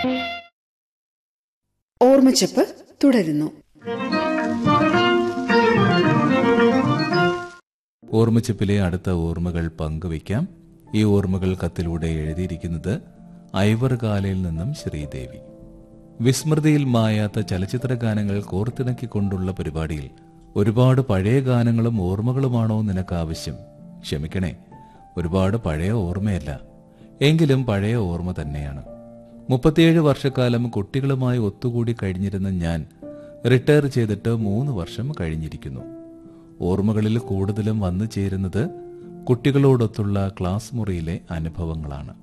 ഓർമ്മച്ചപ്പ് തുടരുന്നു ഓർമ്മച്ചപ്പിലെ അടുത്ത ഓർമ്മകൾ പങ്കുവയ്ക്കാം ഈ ഓർമ്മകൾ കത്തിലൂടെ എഴുതിയിരിക്കുന്നത് ഐവർകാലയിൽ നിന്നും ശ്രീദേവി വിസ്മൃതിയിൽ മായാത്ത ചലച്ചിത്ര ഗാനങ്ങൾ കോർത്തിണക്കിക്കൊണ്ടുള്ള പരിപാടിയിൽ ഒരുപാട് പഴയ ഗാനങ്ങളും ഓർമ്മകളുമാണോ നിനക്ക് ആവശ്യം ക്ഷമിക്കണേ ഒരുപാട് പഴയ ഓർമ്മയല്ല എങ്കിലും പഴയ ഓർമ്മ തന്നെയാണ് മുപ്പത്തിയേഴ് വർഷക്കാലം കുട്ടികളുമായി ഒത്തുകൂടി കഴിഞ്ഞിരുന്ന ഞാൻ റിട്ടയർ ചെയ്തിട്ട് മൂന്ന് വർഷം കഴിഞ്ഞിരിക്കുന്നു ഓർമ്മകളിൽ കൂടുതലും വന്നു ചേരുന്നത് കുട്ടികളോടൊത്തുള്ള ക്ലാസ് മുറിയിലെ അനുഭവങ്ങളാണ്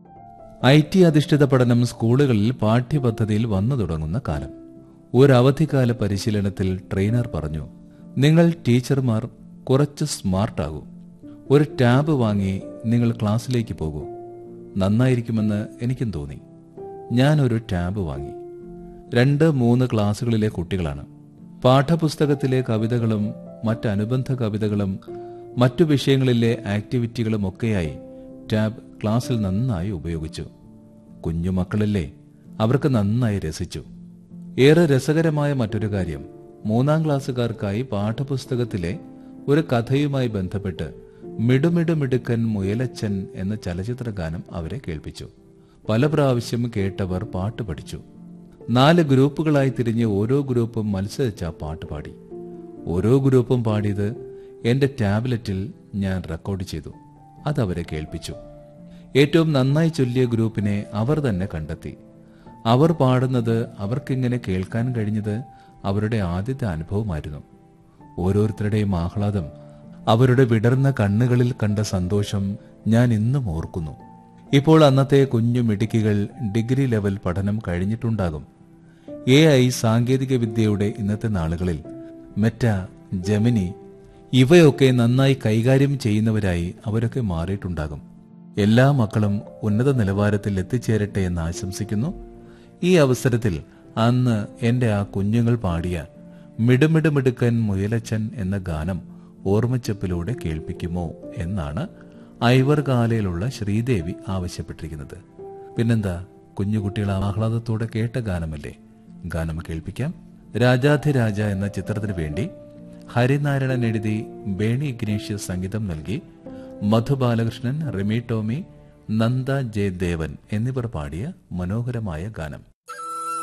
ഐ ടി അധിഷ്ഠിത പഠനം സ്കൂളുകളിൽ പാഠ്യപദ്ധതിയിൽ വന്നു തുടങ്ങുന്ന കാലം ഒരു അവധിക്കാല പരിശീലനത്തിൽ ട്രെയിനർ പറഞ്ഞു നിങ്ങൾ ടീച്ചർമാർ കുറച്ച് സ്മാർട്ടാകൂ ഒരു ടാബ് വാങ്ങി നിങ്ങൾ ക്ലാസ്സിലേക്ക് പോകൂ നന്നായിരിക്കുമെന്ന് എനിക്കും തോന്നി ഞാനൊരു ടാബ് വാങ്ങി രണ്ട് മൂന്ന് ക്ലാസ്സുകളിലെ കുട്ടികളാണ് പാഠപുസ്തകത്തിലെ കവിതകളും മറ്റനുബന്ധ കവിതകളും മറ്റു വിഷയങ്ങളിലെ ആക്ടിവിറ്റികളും ഒക്കെയായി ടാബ് ക്ലാസ്സിൽ നന്നായി ഉപയോഗിച്ചു കുഞ്ഞുമക്കളല്ലേ അവർക്ക് നന്നായി രസിച്ചു ഏറെ രസകരമായ മറ്റൊരു കാര്യം മൂന്നാം ക്ലാസ്സുകാർക്കായി പാഠപുസ്തകത്തിലെ ഒരു കഥയുമായി ബന്ധപ്പെട്ട് മിടുമിടുമിടുക്കൻ മുയലച്ചൻ എന്ന ചലച്ചിത്ര ഗാനം അവരെ കേൾപ്പിച്ചു പല പ്രാവശ്യം കേട്ടവർ പാട്ട് പഠിച്ചു നാല് ഗ്രൂപ്പുകളായി തിരിഞ്ഞ് ഓരോ ഗ്രൂപ്പും മത്സരിച്ച പാട്ട് പാടി ഓരോ ഗ്രൂപ്പും പാടിയത് എന്റെ ടാബ്ലറ്റിൽ ഞാൻ റെക്കോർഡ് ചെയ്തു അതവരെ കേൾപ്പിച്ചു ഏറ്റവും നന്നായി ചൊല്ലിയ ഗ്രൂപ്പിനെ അവർ തന്നെ കണ്ടെത്തി അവർ പാടുന്നത് അവർക്കിങ്ങനെ കേൾക്കാൻ കഴിഞ്ഞത് അവരുടെ ആദ്യത്തെ അനുഭവമായിരുന്നു ഓരോരുത്തരുടെയും ആഹ്ലാദം അവരുടെ വിടർന്ന കണ്ണുകളിൽ കണ്ട സന്തോഷം ഞാൻ ഇന്നും ഓർക്കുന്നു ഇപ്പോൾ അന്നത്തെ കുഞ്ഞു മിടുക്കികൾ ഡിഗ്രി ലെവൽ പഠനം കഴിഞ്ഞിട്ടുണ്ടാകും എ ഐ സാങ്കേതിക വിദ്യയുടെ ഇന്നത്തെ നാളുകളിൽ മെറ്റ ജമിനി ഇവയൊക്കെ നന്നായി കൈകാര്യം ചെയ്യുന്നവരായി അവരൊക്കെ മാറിയിട്ടുണ്ടാകും എല്ലാ മക്കളും ഉന്നത നിലവാരത്തിൽ എത്തിച്ചേരട്ടെ എന്ന് ആശംസിക്കുന്നു ഈ അവസരത്തിൽ അന്ന് എന്റെ ആ കുഞ്ഞുങ്ങൾ പാടിയ മിടുമിടുമിടുക്കൻ മുയലച്ചൻ എന്ന ഗാനം ഓർമ്മച്ചപ്പിലൂടെ കേൾപ്പിക്കുമോ എന്നാണ് ഐവർകാലയിലുള്ള ശ്രീദേവി ആവശ്യപ്പെട്ടിരിക്കുന്നത് പിന്നെന്താ കുഞ്ഞുകുട്ടികൾ ആഹ്ലാദത്തോടെ കേട്ട ഗാനമല്ലേ ഗാനം കേൾപ്പിക്കാം രാജാധിരാജ എന്ന ചിത്രത്തിനു വേണ്ടി ഹരിനാരായണൻ എഴുതി ബേണി ഇഗ്നേഷ്യസ് സംഗീതം നൽകി മധു ബാലകൃഷ്ണൻ റിമി ടോമി നന്ദ ജെ ദേവൻ എന്നിവർ പാടിയ മനോഹരമായ ഗാനം